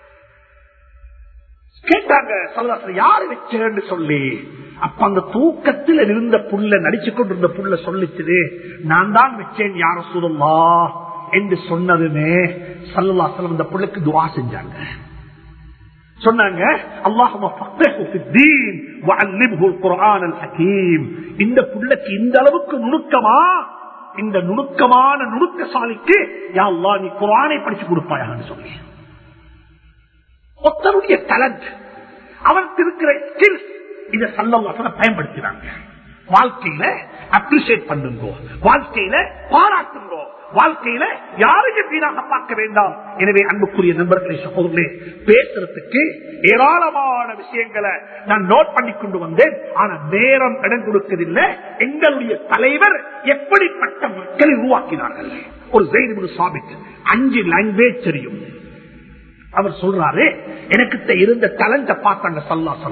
கேட்டாங்க சல்லாசன் யாரு வச்சேன்னு சொல்லி அப்ப அந்த தூக்கத்தில் இருந்த புள்ள நடிச்சு கொண்டிருந்த புள்ள சொல்லிச்சுது நான் தான் வச்சேன் யார சொல்லா என்று சொன்னதுமே சல்லாசலம் இந்த புள்ளைக்கு துவா செஞ்சாங்க சொன்னாங்க அல்லாஹும்ம ஃபக்ஹு ஃபித்தீன் வஅல்லிம்ஹுல் குர்ஆனல் ஹகீம் இந்த புள்ளைக்கு இந்த அளவுக்கு நுணுக்கமா இந்த நுணுக்கமான நுணுக்கசாலிக்கு யா அல்லாஹ் நீ குர்ஆனை படிச்சு கொடுப்பாயான்னு சொல்லி ஒருத்தருடைய டேலண்ட் அவருக்கு இருக்கிற ஸ்கில்ஸ் இதை சல்லல்லாஹு பயன்படுத்தினாங்க வாழ்க்கையில அப்ரிசியேட் பண்ணுங்க வாழ்க்கையில பாராட்டுங்க வாழ்க்கையில யாரையும் வீணாக பார்க்க வேண்டாம் எனவே அன்புக்குரிய நண்பர்களை சகோதரர்களே பேசுறதுக்கு ஏராளமான விஷயங்களை நான் நோட் பண்ணி கொண்டு வந்தேன் ஆனா நேரம் இடம் கொடுக்கவில்லை எங்களுடைய தலைவர் எப்படிப்பட்ட மக்களை உருவாக்கினார்கள் ஒரு ஜெயிது சாபித் அஞ்சு லாங்குவேஜ் தெரியும் அவர் சொல்றாரு எனக்கு இருந்த டேலண்ட பார்த்தாங்க சல்லா சொல்லம்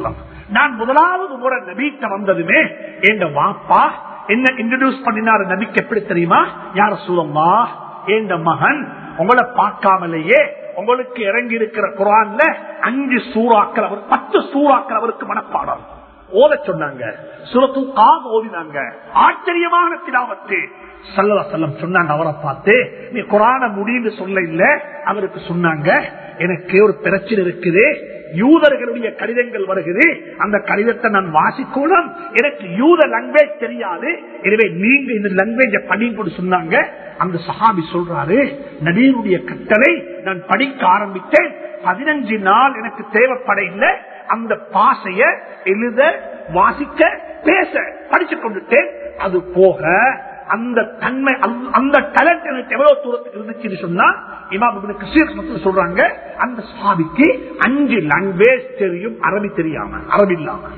நான் முதலாவது முறை நபிக்க வந்ததுமே எங்க வாப்பா என்ன இன்ட்ரடியூஸ் பண்ணினாரு நபிக்கு எப்படி தெரியுமா யார சூழம்மா எங்க மகன் உங்களை பார்க்காமலேயே உங்களுக்கு இறங்கி இருக்கிற குரான்ல அஞ்சு சூறாக்கள் அவர் பத்து சூறாக்கள் அவருக்கு மனப்பாடம் ஓத சொன்னாங்க சுரத்து காக ஓதினாங்க ஆச்சரியமான திலாவத்து சல்லா செல்லம் சொன்னாங்க அவரை பார்த்து நீ குரான முடின்னு சொல்ல இல்ல அவருக்கு சொன்னாங்க எனக்கு ஒரு பிரச்சனை இருக்குது யூதர்களுடைய கடிதங்கள் வருகிறது அந்த கடிதத்தை நான் வாசிக்கணும் எனக்கு யூத லாங்குவேஜ் தெரியாது எனவே நீங்க இந்த லாங்குவேஜ படிங்க சொன்னாங்க அந்த சஹாபி சொல்றாரு நபீருடைய கட்டளை நான் படிக்க ஆரம்பித்தேன் பதினஞ்சு நாள் எனக்கு தேவைப்பட இல்லை அந்த பாசைய எழுத வாசிக்க பேச படிச்சு கொண்டுட்டேன் அது போக அந்த தன்மை அந்த டேலண்ட் எனக்கு எவ்வளவு தூரத்துக்கு இருந்துச்சுன்னு சொன்னா இமாம் கசீர் சொல்றாங்க அந்த சாபிக்கு அஞ்சு லாங்குவேஜ் தெரியும் அரபி தெரியாம அரபி இல்லாம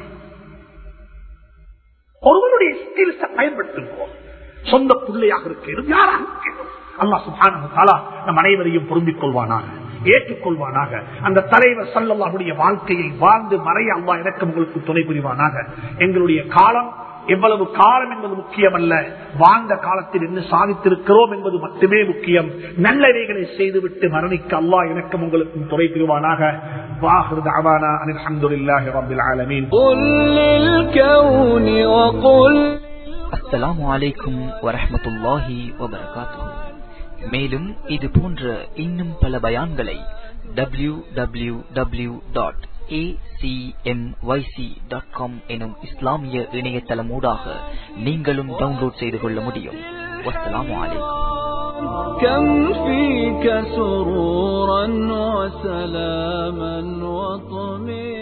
ஒருவனுடைய ஸ்கில்ஸ பயன்படுத்துவோம் சொந்த பிள்ளையாக இருக்கிறது யாராக இருக்கிறது அல்லா சுபான நம் அனைவரையும் பொருந்திக் கொள்வானாக ஏற்றுக்கொள்வானாக அந்த தலைவர் சல்லல்லாவுடைய வாழ்க்கையை வாழ்ந்து மறைய அல்லா எனக்கு உங்களுக்கு துணை புரிவானாக எங்களுடைய காலம் எவ்வளவு காலம் என்பது முக்கியம் அல்ல வாழ்ந்த காலத்தில் என்ன சாதித்திருக்கிறோம் என்பது மட்டுமே முக்கியம் நல்லவைகளை செய்துவிட்டு மரணிக்க அல்லா எனக்கும் உங்களுக்கும் துணை புரிவானாக வாஹர் தாவானா அல்ஹம்துலில்லாஹி ரப்பில் ஆலமீன் அஸ்ஸலாமு அலைக்கும் வரஹ்மத்துல்லாஹி வபரகாத்துஹு மேலும் இது போன்ற இன்னும் பல பயான்களை W W W dot acmyc.com எனும் இஸ்லாமிய இணையதளம் ஊடாக நீங்களும் டவுன்லோட் செய்து கொள்ள முடியும் வஸ்ஸலாமு அலைக்கும் كم فيك سرورا وسلاما وطمئنا